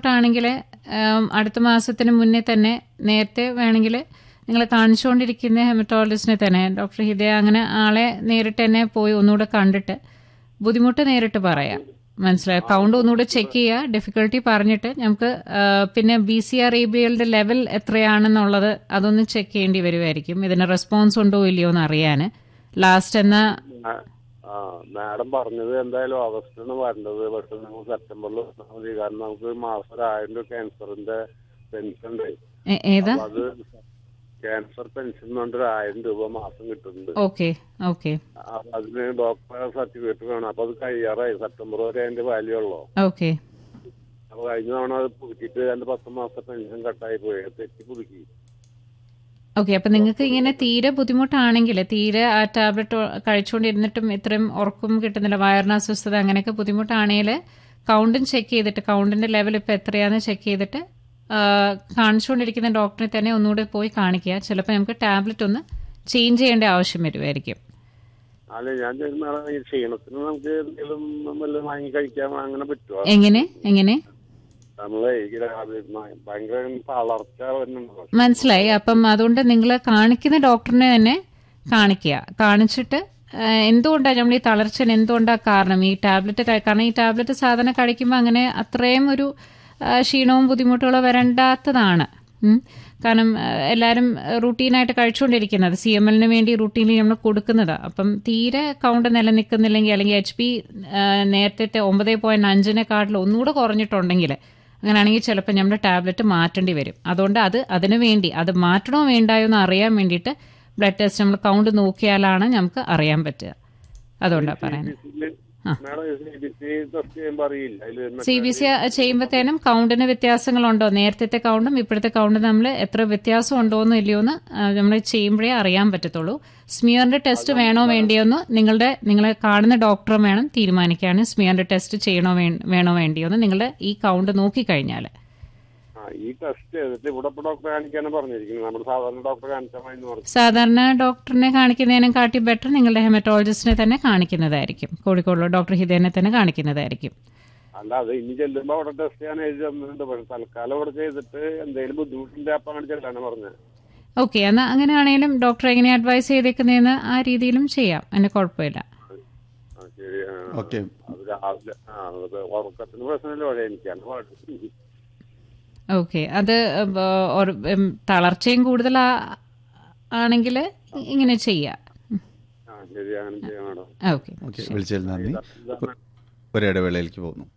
ബുദ്ധിമുട്ടാണെങ്കിൽ അടുത്ത മാസത്തിന് മുന്നേ തന്നെ നേരത്തെ വേണമെങ്കിൽ നിങ്ങൾ കാണിച്ചുകൊണ്ടിരിക്കുന്ന ഹെമറ്റോളജിസ്റ്റിനെ തന്നെ ഡോക്ടർ ഹിദയ അങ്ങനെ ആളെ നേരിട്ട് തന്നെ പോയി ഒന്നുകൂടെ കണ്ടിട്ട് ബുദ്ധിമുട്ട് നേരിട്ട് പറയാം മനസ്സിലായോ കൗണ്ട് ഒന്നുകൂടെ ചെക്ക് ചെയ്യുക ഡിഫിക്കൽട്ടി പറഞ്ഞിട്ട് നമുക്ക് ആ, പിന്നെ ബി സി ആർ ഇ ബികളുടെ ലെവൽ എത്രയാണെന്നുള്ളത് അതൊന്ന് ചെക്ക് ചെയ്യേണ്ടി വരുമായിരിക്കും ഇതിന് റെസ്പോൺസ് ഉണ്ടോ ഇല്ലയോ എന്ന് അറിയാൻ ലാസ്റ്റ് എന്ന ആ, ആ മാഡം പറഞ്ഞത് എന്തായാലും ഓഗസ്റ്റിലാണ് വരേണ്ടത് പക്ഷെ നമ്മൾ സെപ്റ്റംബറിൽ വന്നാൽ മതി കാരണം നമുക്ക് മാസം ഒരു ആയിരം രൂപ ക്യാൻസറിന്റെ പെൻഷൻ ഉണ്ട് ഏ- ഏതാ അപ്പൊ അത് ക്യാൻസർ പെൻഷൻ കൊണ്ട് ഒരു ആയിരം രൂപ മാസം കിട്ടുന്നുണ്ട് ഓക്കെ ഓക്കെ അപ്പൊ അതിന് ഡോക്ടറെ സർട്ടിഫിക്കറ്റ് വേണം അപ്പൊ അത് കഴിയാറായി സെപ്റ്റംബർ വരെ അതിന്റെ വാല്യൂ ഉള്ളൂ ഓക്കെ അപ്പൊ കഴിഞ്ഞ തവണ അത് പുതുക്കിയിട്ട് എന്റെ പത്ത് മാസത്തെ പെൻഷൻ കട്ടായി പോയി അത് തെറ്റി പുതുക്കി ഓക്കെ അപ്പൊ നിങ്ങൾക്ക് ഇങ്ങനെ തീരെ ബുദ്ധിമുട്ടാണെങ്കിൽ തീരെ ആ ടാബ്ലറ്റ് കഴിച്ചുകൊണ്ടിരുന്നിട്ടും ഇത്രയും ഉറക്കം കിട്ടുന്നില്ല വയറിന് അസ്വസ്ഥത അങ്ങനെയൊക്കെ ബുദ്ധിമുട്ടാണെങ്കിൽ കൗണ്ടും ചെക്ക് ചെയ്തിട്ട് കൗണ്ടിന്റെ ലെവൽ ഇപ്പൊ എത്രയാന്ന് ചെക്ക് ചെയ്തിട്ട് ആ, കാണിച്ചുകൊണ്ടിരിക്കുന്ന ഡോക്ടറെ തന്നെ ഒന്നുകൂടെ പോയി കാണിക്കുക ചിലപ്പോൾ നമുക്ക് ടാബ്ലറ്റ് ഒന്ന് ചേഞ്ച് ചെയ്യേണ്ട ആവശ്യം വരുമായിരിക്കും അല്ല ഞാൻ ചെയ്യുന്ന ഈ ക്ഷീണത്തിന് നമുക്ക് എന്തെങ്കിലും വല്ല വാങ്ങി കഴിക്കാൻ അങ്ങനെ പറ്റുമോ എങ്ങനെ എങ്ങനെ നമ്മളെ ഈ രാവിലെ ഭയങ്കര തളർച്ച വരുന്നുണ്ടോ മനസ്സിലായി അപ്പം അതുകൊണ്ട് നിങ്ങൾ കാണിക്കുന്ന ഡോക്ടറിനെ തന്നെ കാണിക്കുക കാണിച്ചിട്ട് ആ, എന്തുകൊണ്ടാണ് നമ്മൾ ഈ തളർച്ചന് എന്തുകൊണ്ടാണ് കാരണം ഈ ടാബ്ലറ്റ് കഴി- കാരണം ഈ ടാബ്ലറ്റ് സാധാരണ കഴിക്കുമ്പോൾ അങ്ങനെ അത്രയും ഒരു ആ, ക്ഷീണവും ബുദ്ധിമുട്ടുകളോ വരണ്ടാത്തതാണ് ഉം. കാരണം ആ, എല്ലാവരും റൂട്ടീനായിട്ട് കഴിച്ചുകൊണ്ടിരിക്കുന്നത് സി എം എല്ലിന് വേണ്ടി റൂട്ടീനിൽ നമ്മൾ കൊടുക്കുന്നതാണ് അപ്പം തീരെ കൗണ്ട് നിലനിൽക്കുന്നില്ലെങ്കിൽ അല്ലെങ്കിൽ എച്ച് പി നേരത്തെ ഒമ്പത് പോയിന്റ് അഞ്ചിനെക്കാട്ടിൽ ഒന്നുകൂടെ കുറഞ്ഞിട്ടുണ്ടെങ്കിൽ അങ്ങനെയാണെങ്കിൽ ചിലപ്പോൾ നമ്മുടെ ടാബ്ലറ്റ് മാറ്റേണ്ടി വരും അതുകൊണ്ട് അത് അതിനു വേണ്ടി അത് മാറ്റണോ വേണ്ടായോ എന്ന് അറിയാൻ വേണ്ടിയിട്ട് ബ്ലഡ് ടെസ്റ്റ് നമ്മൾ കൗണ്ട് നോക്കിയാലാണ് നമുക്ക് അറിയാൻ പറ്റുക അതുകൊണ്ടാണ് പറയുന്നത് madam C B C test ചെയ്യുമ്പോ അറിയില്ല അതില് സി ബി സി ചെയ്യുമ്പോഴത്തേനും കൗണ്ടിന് വ്യത്യാസങ്ങളുണ്ടോ നേരത്തെ കൗണ്ടും ഇപ്പോഴത്തെ കൗണ്ടും നമ്മൾ എത്ര വ്യത്യാസം ഉണ്ടോ എന്ന് ഇല്ലയോ എന്ന് നമ്മൾ ചെയ്യുമ്പോഴേ അറിയാൻ പറ്റത്തുള്ളൂ സ്മിയറിന്റെ ടെസ്റ്റ് വേണോ വേണ്ടിയോന്ന് നിങ്ങളുടെ നിങ്ങളെ കാണുന്ന ഡോക്ടറും വേണം തീരുമാനിക്കാണ് സ്മിയറിന്റെ ടെസ്റ്റ് ചെയ്യണോ വേ- വേണോ വേണ്ടിയോ എന്ന് നിങ്ങളുടെ ഈ കൗണ്ട് നോക്കിക്കഴിഞ്ഞാൽ ആ ഈ ടെസ്റ്റ് ചെയ്തിട്ട് ഇവിടെ ഇപ്പൊ ഡോക്ടറെ കാണിക്കാനാണ് പറഞ്ഞിരിക്കുന്നത് നമ്മുടെ സാധാരണ ഡോക്ടറെ കാണിച്ചാൽ മതി എന്ന് പറഞ്ഞു സാധാരണ ഡോക്ടറിനെ കാണിക്കുന്നതിനും കാട്ടി ബെറ്റർ നിങ്ങളുടെ ഹെമറ്റോളജിസ്റ്റിനെ തന്നെ കാണിക്കുന്നതായിരിക്കും കോഴിക്കോടുള്ള ഡോക്ടർ ഹിതേനെ തന്നെ കാണിക്കുന്നതായിരിക്കും അല്ല അത് ഇനി ചെല്ലുമ്പോ അവിടെ ടെസ്റ്റ് ചെയ്യാൻ എഴുതി തന്നിട്ടുണ്ട് പക്ഷെ തൽക്കാലം ഇവിടെ ചെയ്തിട്ട് എന്തെങ്കിലും ബുദ്ധിമുട്ടില്ല അപ്പൊ അങ്ങനെ ചെല്ലാനാണ് പറഞ്ഞത് ഓക്കെ എന്നാൽ അങ്ങനെയാണെങ്കിലും ഡോക്ടർ എങ്ങനെ അഡ്വൈസ് ചെയ്തേക്കുന്നതെന്ന് ആ രീതിയിലും ചെയ്യാം അതിന് കുഴപ്പമില്ല ആ ശരി ആ. ഓക്കെ അത് രാവിലെ ആ അത് ഉറക്കത്തിന് പ്രശ്നമില്ല പക്ഷേ എനിക്കാണ് പാട് ഓക്കെ അത് ബ- ഒരു- ഉം, തളർച്ചയും കൂടുതൽ ആണെങ്കിൽ ഇങ്ങനെ ചെയ്യാം ആ ശരി അങ്ങനെ ചെയ്യാം മാഡം ഓക്കെ ഓക്കെ വിളിച്ചതിൽ നന്ദി ഒരിടവേളയിലേക്ക് പോകുന്നു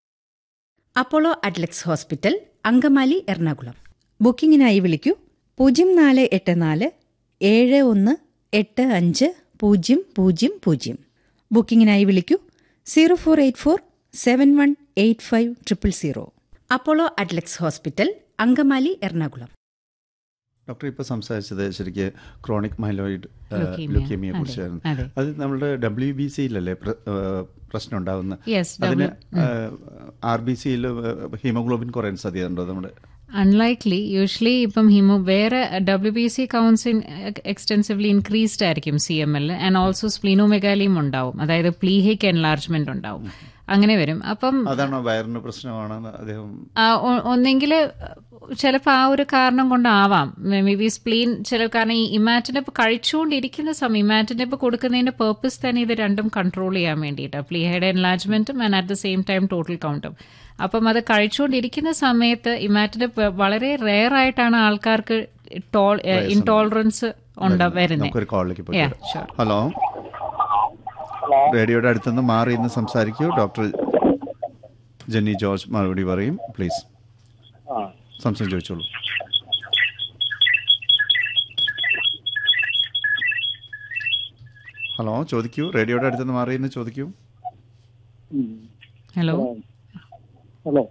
അപ്പോളോ അഡ്ലക്സ് ഹോസ്പിറ്റൽ അങ്കമാലി എറണാകുളം ബുക്കിംഗിനായി വിളിക്കൂ പൂജ്യം നാല് എട്ട് നാല് ഏഴ് ഒന്ന് എട്ട് അഞ്ച് പൂജ്യം പൂജ്യം പൂജ്യം ബുക്കിംഗിനായി വിളിക്കൂ zero four eight four seven one eight five triple zero Apollo Adlux hospital Angamaly Ernakulam doctor ഇപ്പോൾ സംസാരിച്ചത് ശരിക്ക് ക്രോണിക് മൈലോയിഡ് Leukemia. ലുക്കീമിയെ അതെ, കുറിച്ചായിരുന്നു അതെ. അത് നമ്മുടെ ഡബ്ല്യു ബി സിയിലല്ലേ പ്രശ്നം ഉണ്ടാവുന്നത് യെസ് അതിന് ആർ ബി സിയിൽ ഹീമോഗ്ലോബിൻ കുറയാൻ സാധ്യതയുണ്ടോ നമ്മുടെ അൺലൈക്ലി യൂഷ്വലി ഇപ്പം ഹിമോ വേറെ W B C council extensively increased ആയിരിക്കും C M L and also സ്പ്ലീനോമെഗാലിയും ഉണ്ടാവും അതായത് പ്ലീഹിക് എൻലാർജ്മെന്റ് ഉണ്ടാവും അങ്ങനെ വരും അപ്പം അതാണോ വയറിന് പ്രശ്നമാണെന്ന് അദ്ദേഹം ഒന്നെങ്കിൽ ചിലപ്പോൾ ആ ഒരു കാരണം കൊണ്ടാവാം മേ ബി സ്പ്ലീൻ ചില കാരണം ഈ ഇമാറ്റിനപ്പ് കഴിച്ചുകൊണ്ടിരിക്കുന്ന സമയം ഇമാറ്റിനപ്പ് കൊടുക്കുന്നതിന്റെ പേർപ്പസ് തന്നെ ഇത് രണ്ടും കൺട്രോൾ ചെയ്യാൻ വേണ്ടിയിട്ട് പ്ലീഹയുടെ എൻലാജ്മെന്റും and at the same time total കൗണ്ടും അപ്പം അത് കഴിച്ചുകൊണ്ടിരിക്കുന്ന സമയത്ത് ഇമാറ്റിനപ്പ് വളരെ റെയർ ആയിട്ടാണ് ആൾക്കാർക്ക് ഇൻടോളറൻസ് ഉണ്ടാ വരുന്നത് നമുക്കൊരു കോളിലേക്ക് Yeah, പോയി sure. ഹലോ റേഡിയോയുടെ അടുത്തുനിന്ന് മാറി ഇന്ന് സംസാരിക്കൂ ഡോക്ടർ ജെന്നി ജോർജ് മറുപടി പറയും പ്ലീസ് സംശയം ചോദിച്ചോളൂ ഹലോ ചോദിക്കൂ റേഡിയോയുടെ അടുത്തുനിന്ന് മാറി ഇന്ന് ചോദിക്കൂ ഹലോ ഹലോ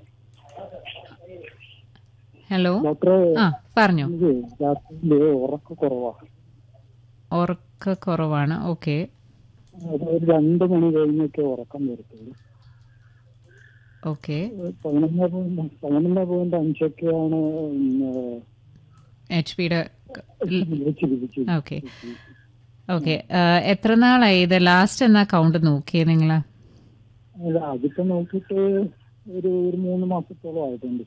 ഹലോ ഡോക്ടറെ ആ പറഞ്ഞോ എനിക്ക് രാത്രിയില് ഉറക്ക കുറവാ ഉറക്ക കുറവാണ് ഓക്കെ അത് ഒരു രണ്ട് മണി കഴിഞ്ഞൊക്കെ ഉറക്കം വരത്തുള്ളൂ ഓക്കെ പതിനൊന്ന് പോയിന്റ് പതിനൊന്ന് പോയിന്റ് അഞ്ചൊക്കെയാണ് എച്ച് പിയുടെ വിളിച്ച് വിളിച്ച് ഓക്കെ ഓക്കെ എത്ര നാളായി ഇത് ലാസ്റ്റ് എന്നാ കൗണ്ട് നോക്കിയത് നിങ്ങൾ അല്ല അതിപ്പോ നോക്കിയിട്ട് ഒരു ഒരു മൂന്ന് മാസത്തോളം ആയിട്ടുണ്ട്